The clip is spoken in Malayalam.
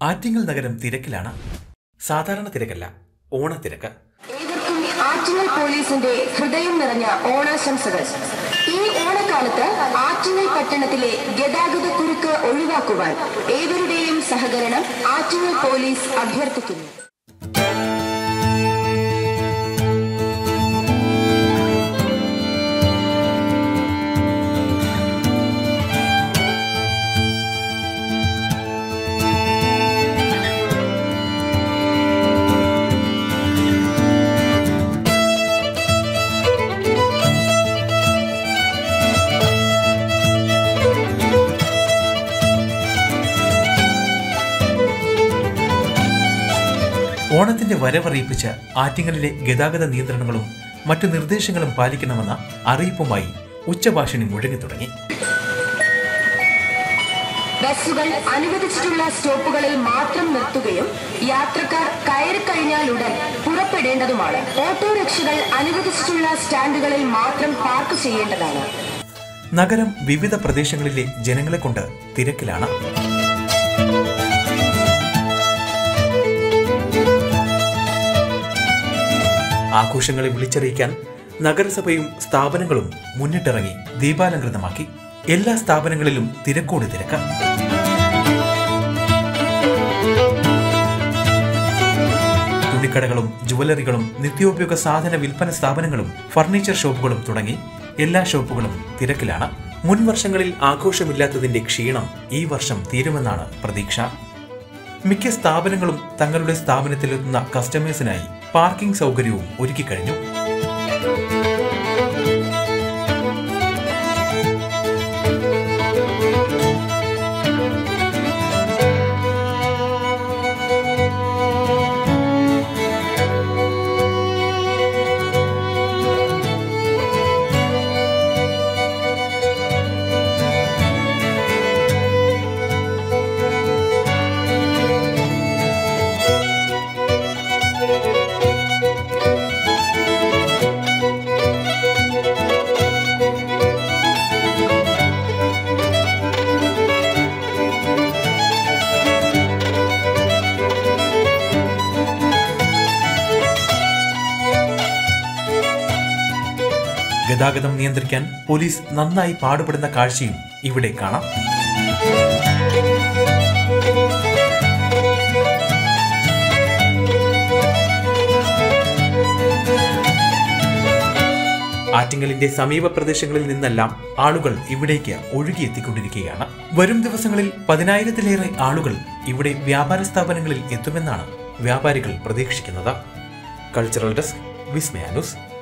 ആറ്റിങ്ങൽ നഗരം തിരക്കിലാണ് സാധാരണ തിരക്കല്ല ഓണത്തിരക്ക് ഏവർക്കും ആറ്റിങ്ങൽ പോലീസിന്റെ ഹൃദയം നിറഞ്ഞ ഓണാശംസകൾ ഈ ഓണക്കാലത്ത് ആറ്റിങ്ങൽ പട്ടണത്തിലെ ഗതാഗത കുരുക്ക് ഒഴിവാക്കുവാൻ ഏവരുടെയും സഹകരണം ആറ്റിങ്ങൽ പോലീസ് അഭ്യർത്ഥിക്കുന്നു ഓണത്തിന്റെ വരവറിയിപ്പിച്ച് ആറ്റിങ്ങലിലെ ഗതാഗത നിയന്ത്രണങ്ങളും മറ്റു നിർദ്ദേശങ്ങളും പാലിക്കണമെന്ന അറിയിപ്പുമായി ഉച്ചഭാഷിണി മുഴങ്ങി തുടങ്ങി ബസ്സുകൾ അനുവദിച്ചിട്ടുള്ള സ്റ്റോപ്പുകളിൽ മാത്രം നിർത്തുകയും യാത്രക്കാർ കയറി കഴിഞ്ഞാലുടൻ പുറപ്പെടേണ്ടതുമാണ് ഓട്ടോറിക്ഷകൾ അനുവദിച്ചിട്ടുള്ള സ്റ്റാൻഡുകളിൽ മാത്രം പാർക്ക് ചെയ്യേണ്ടതാണ് നഗരം വിവിധ പ്രദേശങ്ങളിലെ ജനങ്ങളെ കൊണ്ട് തിരക്കിലാണ് ആഘോഷങ്ങളെ വിളിച്ചറിയിക്കാൻ നഗരസഭയും സ്ഥാപനങ്ങളും മുന്നിട്ടിറങ്ങി ദീപാലങ്കൃതമാക്കി എല്ലാ സ്ഥാപനങ്ങളിലും തിരക്കോട് തിരക്ക് തുണിക്കടകളും ജുവലറികളും നിത്യോപയോഗ സാധന വിൽപ്പന സ്ഥാപനങ്ങളും ഫർണിച്ചർ ഷോപ്പുകളും തുടങ്ങി എല്ലാ ഷോപ്പുകളും തിരക്കിലാണ് മുൻ വർഷങ്ങളിൽ ആഘോഷമില്ലാത്തതിന്റെ ക്ഷീണം ഈ വർഷം തീരുമെന്നാണ് പ്രതീക്ഷ മിക്ക സ്ഥാപനങ്ങളും തങ്ങളുടെ സ്ഥാപനത്തിലെത്തുന്ന കസ്റ്റമേഴ്സിനായി പാർക്കിംഗ് സൗകര്യവും ഒരുക്കിക്കഴിഞ്ഞു ഗതാഗതം നിയന്ത്രിക്കാൻ പോലീസ് നന്നായി പാടുപെടുന്ന കാഴ്ചയും ഇവിടെ കാണാം ആറ്റിങ്ങലിന്റെ സമീപ പ്രദേശങ്ങളിൽ നിന്നെല്ലാം ആളുകൾ ഇവിടേക്ക് ഒഴുകിയെത്തിക്കൊണ്ടിരിക്കുകയാണ് വരും ദിവസങ്ങളിൽ പതിനായിരത്തിലേറെ ആളുകൾ ഇവിടെ വ്യാപാര സ്ഥാപനങ്ങളിൽ എത്തുമെന്നാണ് വ്യാപാരികൾ പ്രതീക്ഷിക്കുന്നത് കൾച്ചറൽ ഡെസ്ക് വിസ്മയാനുസ്